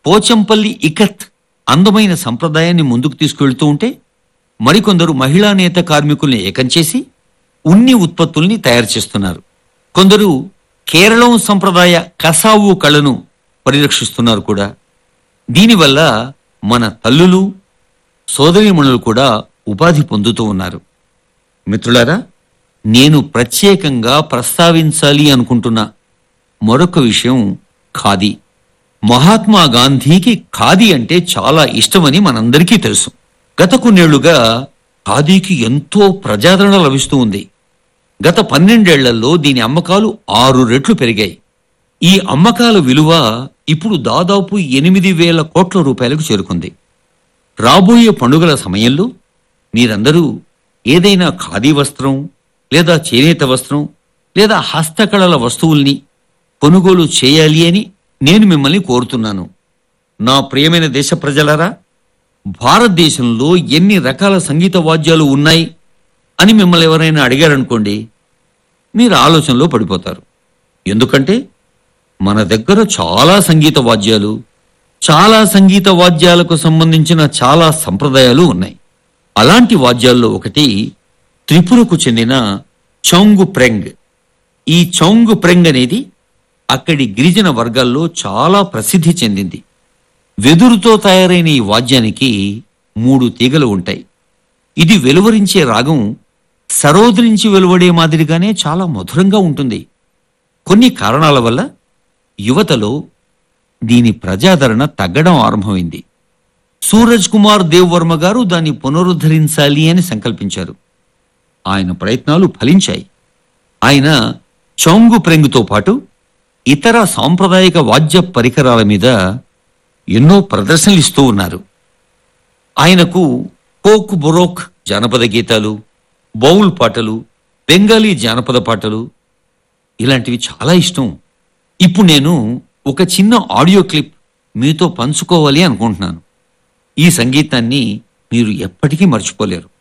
పోచంపల్లి ఇకత్ అందమైన సంప్రదాయాన్ని ముందుకు తీసుకువెళ్తూ ఉంటే మరికొందరు మహిళా నేత కార్మికుల్ని ఏకం చేసి ఉన్ని ఉత్పత్తుల్ని తయారు చేస్తున్నారు కొందరు కేరళం సంప్రదాయ కసావు కళను పరిరక్షిస్తున్నారు కూడా దీనివల్ల మన తల్లులు సోదరీమణులు కూడా ఉపాధి పొందుతూ ఉన్నారు మిత్రులారా నేను ప్రత్యేకంగా ప్రస్తావించాలి అనుకుంటున్న మరొక విషయం ఖాదీ మహాత్మా గాంధీకి ఖాదీ అంటే చాలా ఇష్టమని మనందరికీ తెలుసు గత కొన్నేళ్లుగా ఖాదీకి ఎంతో ప్రజాదరణ లభిస్తూ ఉంది గత పన్నెండేళ్లలో దీని అమ్మకాలు ఆరు రెట్లు పెరిగాయి ఈ అమ్మకాల విలువ ఇప్పుడు దాదాపు ఎనిమిది వేల కోట్ల రూపాయలకు చేరుకుంది రాబోయే పండుగల సమయంలో మీరందరూ ఏదైనా ఖాదీ వస్త్రం లేదా చేనేత వస్త్రం లేదా హస్తకళల వస్తువుల్ని కొనుగోలు చేయాలి అని నేను మిమ్మల్ని కోరుతున్నాను నా ప్రియమైన దేశ ప్రజలారా భారతదేశంలో ఎన్ని రకాల సంగీత వాద్యాలు ఉన్నాయి అని మిమ్మల్ని ఎవరైనా అడిగారనుకోండి మీరు ఆలోచనలో పడిపోతారు ఎందుకంటే మన దగ్గర చాలా సంగీత వాద్యాలు చాలా సంగీత వాద్యాలకు సంబంధించిన చాలా సంప్రదాయాలు ఉన్నాయి అలాంటి వాద్యాల్లో ఒకటి త్రిపురకు చెందిన చౌంగు ప్రెంగ్ ఈ చౌంగు ప్రెంగ్ అనేది అక్కడి గిరిజన వర్గాల్లో చాలా ప్రసిద్ధి చెందింది వెదురుతో తయారైన ఈ వాద్యానికి మూడు తీగలు ఉంటాయి ఇది వెలువరించే రాగం సరోద్ నుంచి వెలువడే మాదిరిగానే చాలా మధురంగా ఉంటుంది కొన్ని కారణాల వల్ల యువతలో దీని ప్రజాదరణ తగ్గడం ఆరంభమైంది సూరజ్ కుమార్ దేవ్ వర్మ గారు దాన్ని పునరుద్ధరించాలి అని సంకల్పించారు ఆయన ప్రయత్నాలు ఫలించాయి ఆయన చౌంగు ప్రెంగుతో పాటు ఇతర సాంప్రదాయక వాద్య పరికరాల మీద ఎన్నో ప్రదర్శనలు ఇస్తూ ఉన్నారు ఆయనకు కోక్ బొరోక్ జానపద గీతాలు బౌల్ పాటలు బెంగాలీ జానపద పాటలు ఇలాంటివి చాలా ఇష్టం ఇప్పుడు నేను ఒక చిన్న ఆడియో క్లిప్ మీతో పంచుకోవాలి అనుకుంటున్నాను ఈ సంగీతాన్ని మీరు ఎప్పటికీ మర్చిపోలేరు